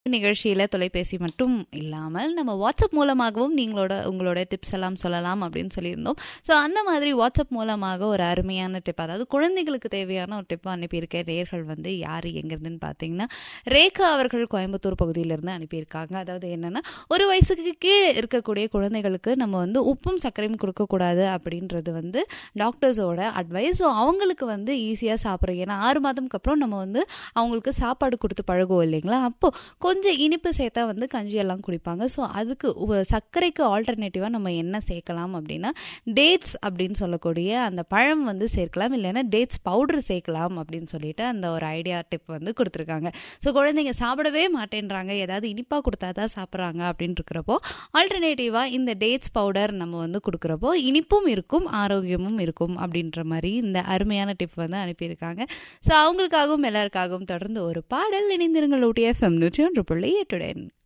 நிகழ்ச்சியில் தொலைபேசி மட்டும் இல்லாமல் நம்ம வாட்ஸ்அப் மூலமாகவும் நீங்களோட உங்களோட டிப்ஸ் எல்லாம் சொல்லலாம் அப்படின்னு சொல்லியிருந்தோம் ஸோ அந்த மாதிரி வாட்ஸ்அப் மூலமாக ஒரு அருமையான டிப் அதாவது குழந்தைகளுக்கு தேவையான ஒரு டிப் அனுப்பியிருக்க நேர்கள் வந்து யார் எங்கேருந்துன்னு பார்த்தீங்கன்னா ரேகா அவர்கள் கோயம்புத்தூர் பகுதியிலேருந்து அனுப்பியிருக்காங்க அதாவது என்னென்னா ஒரு வயசுக்கு கீழே இருக்கக்கூடிய குழந்தைகளுக்கு நம்ம வந்து உப்பும் சர்க்கரையும் கொடுக்கக்கூடாது அப்படின்றது வந்து டாக்டர்ஸோட அட்வைஸ் ஸோ அவங்களுக்கு வந்து ஈஸியாக சாப்பிட்றோம் ஏன்னா ஆறு மாதம்க்கு அப்புறம் நம்ம வந்து அவங்களுக்கு சாப்பாடு கொடுத்து பழகுவோம் இல்லைங்களா அப்போது கொஞ்சம் இனிப்பு சேர்த்தா வந்து கஞ்சி எல்லாம் குடிப்பாங்க ஸோ அதுக்கு உ- சர்க்கரைக்கு ஆல்டர்னேட்டிவாக நம்ம என்ன சேர்க்கலாம் அப்படின்னா டேட்ஸ் அப்படின்னு சொல்லக்கூடிய அந்த பழம் வந்து சேர்க்கலாம் இல்லைன்னா டேட்ஸ் பவுடர் சேர்க்கலாம் அப்படின்னு சொல்லிட்டு அந்த ஒரு ஐடியா டிப் வந்து கொடுத்துருக்காங்க ஸோ குழந்தைங்க சாப்பிடவே மாட்டேன்றாங்க ஏதாவது இனிப்பாக கொடுத்தா தான் சாப்பிட்றாங்க அப்படின்னு இருக்கிறப்போ ஆல்டர்னேட்டிவாக இந்த டேட்ஸ் பவுடர் நம்ம வந்து கொடுக்குறப்போ இனிப்பும் இருக்கும் ஆரோக்கியமும் இருக்கும் அப்படின்ற மாதிரி இந்த அருமையான டிப் வந்து அனுப்பியிருக்காங்க ஸோ அவங்களுக்காகவும் எல்லாருக்காகவும் தொடர்ந்து ஒரு பாடல் இணைந்திருங்கள் ஊட்டி எஃப்எம் நூற்றி ஒன்று புள்ளி எட்டுடன்